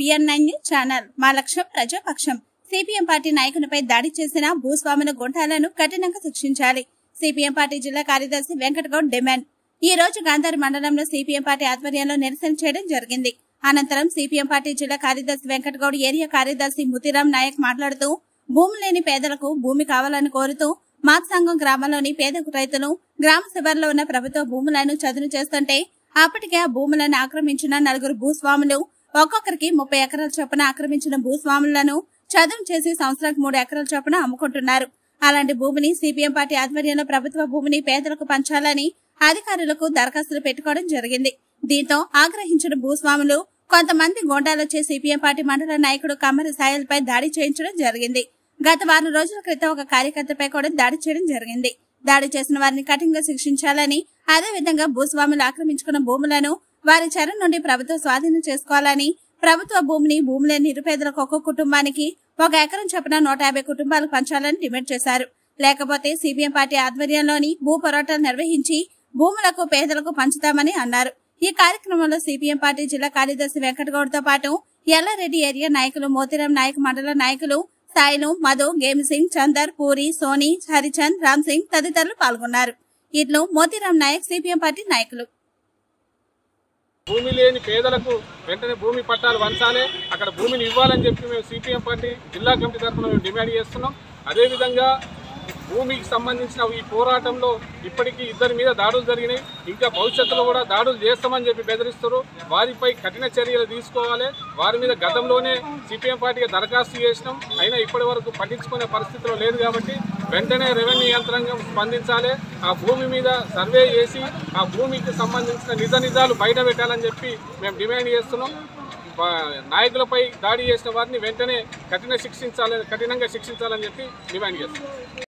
B N nine news channel మా లక్ష్యం ప్రజాపక్షం CPM party నాయకునిపై దాడి చేసిన భూస్వాముల గుంటాలను కఠినంగా శిక్షించాలి సిపిఎం పార్టీ జిల్లా కార్యదర్శి వెంకటగౌడ్ డిమాండ్ ఈ రోజు గాంధారి మండలంలో సిపిఎం పార్టీ ఆధ్వర్యంలో నిరసన చేయడం జరిగింది అనంతరం సిపిఎం పార్టీ జిల్లా కార్యదర్శి వెంకటగౌడ్ ఏరియా కార్యదర్శి ముతిరాం నాయక్ మాట్లాడుతూ భూమి లేని పేదలకు భూమి కావాలని కోరుతూ మాత్సంగం గ్రామంలోని పేద రైతులు గ్రామ శివార్లో ఉన్న ప్రభుత్వ భూములను చదును చేస్తుంటే అప్పటికే ఆ భూములను ఆక్రమించిన నలుగురు భూస్వాములు ఒక్కొక్కరికి ముప్పై ఎకరాల చొప్పున ఆక్రమించిన భూస్వాములను చదును చేసి సంవత్సరానికి మూడు ఎకరాల చొప్పున అమ్ముకుంటున్నారు అలాంటి భూమిని సిపిఎం పార్టీ ఆధ్వర్యంలో ప్రభుత్వ భూమిని పేదలకు పంచాలని అధికారులకు దరఖాస్తులు పెట్టుకోవడం జరిగింది దీంతో ఆగ్రహించిన భూస్వాములు కొంతమంది గోండాలొచ్చే సిపిఎం పార్టీ మండల నాయకుడు కమ్మరి సాయల్పై దాడి చేయించడం జరిగింది గత వారం రోజుల క్రితం ఒక కార్యకర్తపై కూడా దాడి చేయడం జరిగింది దాడి చేసిన వారిని కఠినంగా శిక్షించాలని అదేవిధంగా భూస్వాములు ఆక్రమించుకున్న భూములను వారి చెర నుండి ప్రభుత్వం స్వాధీనం చేసుకోవాలని ప్రభుత్వ భూమిని భూములే నిరుపేదలకు ఒక్కొక్క కుటుంబానికి ఒక ఎకరం చొప్పున నూట యాభై కుటుంబాలకు పంచాలని డిమాండ్ చేశారు లేకపోతే సిపిఎం పార్టీ ఆధ్వర్యంలోని భూ పోరాటాలు నిర్వహించి భూములకు పేదలకు పంచుతామని అన్నారు ఈ కార్యక్రమంలో సిపిఎం పార్టీ జిల్లా కార్యదర్శి వెంకటగౌడ్ తో పాటు ఎల్లారెడ్డి ఏరియా నాయకులు మోతిరాం నాయక్ మండల నాయకులు సాయిలు మధు గేమ్ సింగ్ చందర్ పూరి సోని హరిచంద్ రామ్ సింగ్ తదితరులు పాల్గొన్నారు ఇట్లు మోతిరాం నాయక్ సిపిఎం పార్టీ నాయకులు భూమి లేని పేదలకు వెంటనే భూమి పట్టాలు వంచాలి అక్కడ భూమిని ఇవ్వాలని చెప్పి మేము సిపిఎం పార్టీ జిల్లా కమిటీ తరఫున మేము డిమాండ్ చేస్తున్నాం అదేవిధంగా భూమికి సంబంధించిన ఈ పోరాటంలో ఇప్పటికీ ఇద్దరి మీద దాడులు జరిగినాయి ఇంకా భవిష్యత్తులో కూడా దాడులు చేస్తామని చెప్పి బెదిరిస్తారు వారిపై కఠిన చర్యలు తీసుకోవాలి వారి మీద గతంలోనే సిపిఎం పార్టీకి దరఖాస్తు చేసినాం అయినా ఇప్పటి వరకు పట్టించుకునే పరిస్థితిలో లేదు కాబట్టి వెంటనే రెవెన్యూ యంత్రాంగం స్పందించాలి ఆ భూమి మీద సర్వే చేసి ఆ భూమికి సంబంధించిన నిజ నిజాలు బయట పెట్టాలని చెప్పి మేము డిమాండ్ చేస్తున్నాం వా- నాయకులపై దాడి చేసిన వారిని వెంటనే కఠిన శిక్షించాలని కఠినంగా శిక్షించాలని చెప్పి డిమాండ్ చేస్తున్నాం